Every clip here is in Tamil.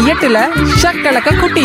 எட்டுல ஷக்கலக்க குட்டி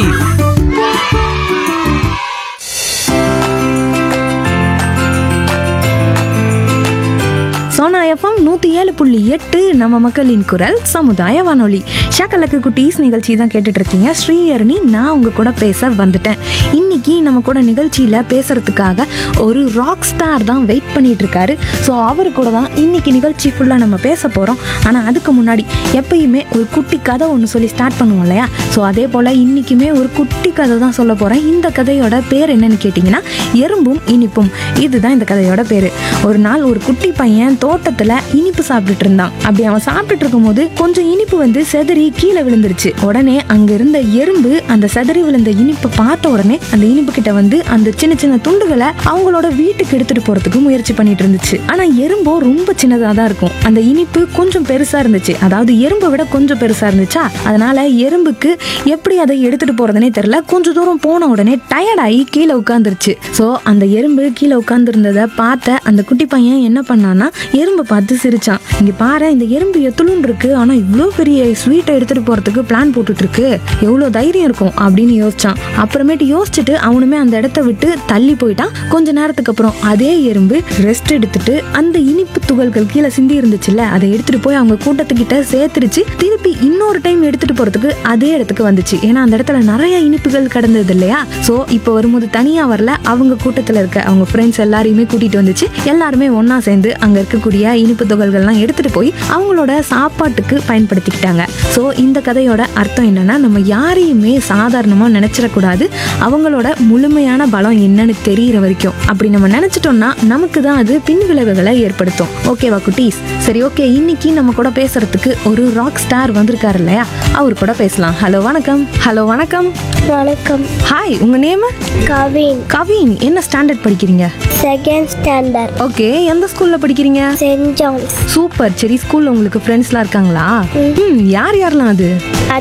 சோனா எஃப்எம் நூற்றி ஏழு புள்ளி எட்டு நம்ம மக்களின் குரல் சமுதாய வானொலி ஷாக்கலக்கு குட்டீஸ் நிகழ்ச்சி தான் கேட்டுட்டு இருக்கீங்க ஸ்ரீஹரணி நான் உங்க கூட பேச வந்துட்டேன் இன்னைக்கு நம்ம கூட நிகழ்ச்சியில் பேசுறதுக்காக ஒரு ராக் ஸ்டார் தான் வெயிட் பண்ணிட்டு இருக்காரு ஸோ அவரு கூட தான் இன்னைக்கு நிகழ்ச்சி ஃபுல்லாக நம்ம பேச போகிறோம் ஆனால் அதுக்கு முன்னாடி எப்பயுமே ஒரு குட்டி கதை ஒன்று சொல்லி ஸ்டார்ட் பண்ணுவோம் இல்லையா ஸோ அதே போல் இன்னைக்குமே ஒரு குட்டி கதை தான் சொல்ல போகிறேன் இந்த கதையோட பேர் என்னன்னு கேட்டிங்கன்னா எறும்பும் இனிப்பும் இதுதான் இந்த கதையோட பேர் ஒரு நாள் ஒரு குட்டி பையன் தோட்டத்துல இனிப்பு சாப்பிட்டுட்டு இருந்தான் அப்படி அவன் சாப்பிட்டுட்டு இருக்கும்போது கொஞ்சம் இனிப்பு வந்து செதறி கீழே விழுந்துருச்சு உடனே அங்க இருந்த எறும்பு அந்த செதறி விழுந்த இனிப்பை பார்த்த உடனே அந்த இனிப்பு கிட்ட வந்து அந்த சின்ன சின்ன துண்டுகளை அவங்களோட வீட்டுக்கு எடுத்துட்டு போறதுக்கு முயற்சி பண்ணிட்டு இருந்துச்சு ஆனா எறும்போ ரொம்ப சின்னதா தான் இருக்கும் அந்த இனிப்பு கொஞ்சம் பெருசா இருந்துச்சு அதாவது எறும்பை விட கொஞ்சம் பெருசா இருந்துச்சா அதனால எறும்புக்கு எப்படி அதை எடுத்துட்டு போறதுனே தெரியல கொஞ்ச தூரம் போன உடனே டயர்டாகி கீழே உட்காந்துருச்சு ஸோ அந்த எறும்பு கீழே உட்காந்துருந்ததை பார்த்த அந்த குட்டி பையன் என்ன பண்ணான்னா எறும்பை பார்த்து சிரிச்சான் இங்க பாரு இந்த எறும்பு எத்துளும் இருக்கு ஆனா இவ்வளோ பெரிய ஸ்வீட்டை எடுத்துட்டு போறதுக்கு பிளான் போட்டுட்டு இருக்கு எவ்வளோ தைரியம் இருக்கும் அப்படின்னு யோசிச்சான் அப்புறமேட்டு யோசிச்சுட்டு அவனுமே அந்த இடத்த விட்டு தள்ளி போயிட்டான் கொஞ்ச நேரத்துக்கு அப்புறம் அதே எறும்பு ரெஸ்ட் எடுத்துட்டு அந்த இனிப்பு துகள்கள் கீழே சிந்தி இருந்துச்சுல்ல அதை எடுத்துட்டு போய் அவங்க கூட்டத்துக்கிட்ட சேர்த்துருச்சு திருப்பி இன்னொரு டைம் எடுத்துட்டு போறதுக்கு அதே இடத்துக்கு வந்துச்சு ஏன்னா அந்த இடத்துல நிறைய இனிப்புகள் கடந்தது இல்லையா சோ இப்போ வரும்போது தனியா வரல அவங்க கூட்டத்துல இருக்க அவங்க ஃப்ரெண்ட்ஸ் எல்லாரையுமே கூட்டிட்டு வந்துச்சு எல்லாருமே ஒண்ணா சேர்ந்து அங்க இருக்கக்கூடிய இனிப்பு துகள்கள்லாம் எடுத்துட்டு போய் அவங்களோட சாப்பாட்டுக்கு பயன்படுத்திக்கிட்டாங்க சோ இந்த கதையோட அர்த்தம் என்னன்னா நம்ம யாரையுமே சாதாரணமா நினைச்சிடக்கூடாது அவங்களோட முழுமையான பலம் என்னன்னு தெரியற வரைக்கும் அப்படி நம்ம நினைச்சிட்டோம்னா நமக்கு தான் அது பின் விளைவுகளை ஏற்படுத்தும் ஓகேவா குட்டீஸ் சரி ஓகே இன்னைக்கு நம்ம கூட பேசுறதுக்கு ஒரு ராக் ஸ்டார் வந்திருக்காரு இல்லையா அவர் கூட பேசலாம் ஹலோ வணக்கம் ஹலோ வணக்கம் வணக்கம் ஹாய் உங்க நேம் கவின் கவின் என்ன ஸ்டாண்டர்ட் படிக்கிறீங்க செகண்ட் ஸ்டாண்டர்ட் ஓகே எந்த ஸ்கூல்ல படிக்கிறீங்க சென்ட் ஜான்ஸ் சூப்பர் சரி ஸ்கூல்ல உங்களுக்கு ஃப்ரெண்ட்ஸ்லாம் இருக்காங்களா ம் யார் யாரெல்லாம் அது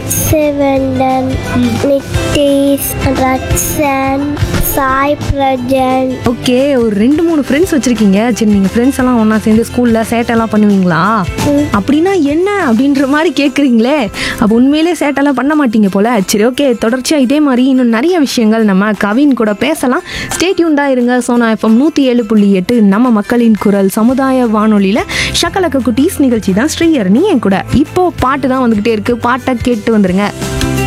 அட்சவண்டன் நித்தீஷ் ரட்சன் சாய் பிரஜன் ஓகே ஒரு ரெண்டு மூணு ஃப்ரெண்ட்ஸ் வச்சிருக்கீங்க சரி நீங்க ஃப்ரெண்ட்ஸ் எல்லாம் ஒண்ணா சேர்ந்து ஸ்கூல்ல சேட்டெல்லாம் பண்ணுவீங்களா அப்படின்னா என்ன அப்படின்ற மாதிரி கேக்குறீங்களே அப்ப உண்மையிலே சேட்டெல்லாம் பண்ண மாட்டீங்க போல சரி ஓகே தொடர்ச்சியா இதே மாதிரி இன்னும் நிறைய விஷயங்கள் நம்ம கவின் கூட பேசலாம் ஸ்டேட்யூண்டா இருங்க சோனா எஃப்எம் நூத்தி ஏழு புள்ளி எட்டு நம்ம மக்களின் குரல் சமுதாய வானொலியில ஷக்கலக்க குட்டீஸ் நிகழ்ச்சி தான் ஸ்ரீயரணி என் கூட இப்போ பாட்டு தான் வந்துகிட்டே இருக்கு பாட்டை கேட்டு வந்துருங்க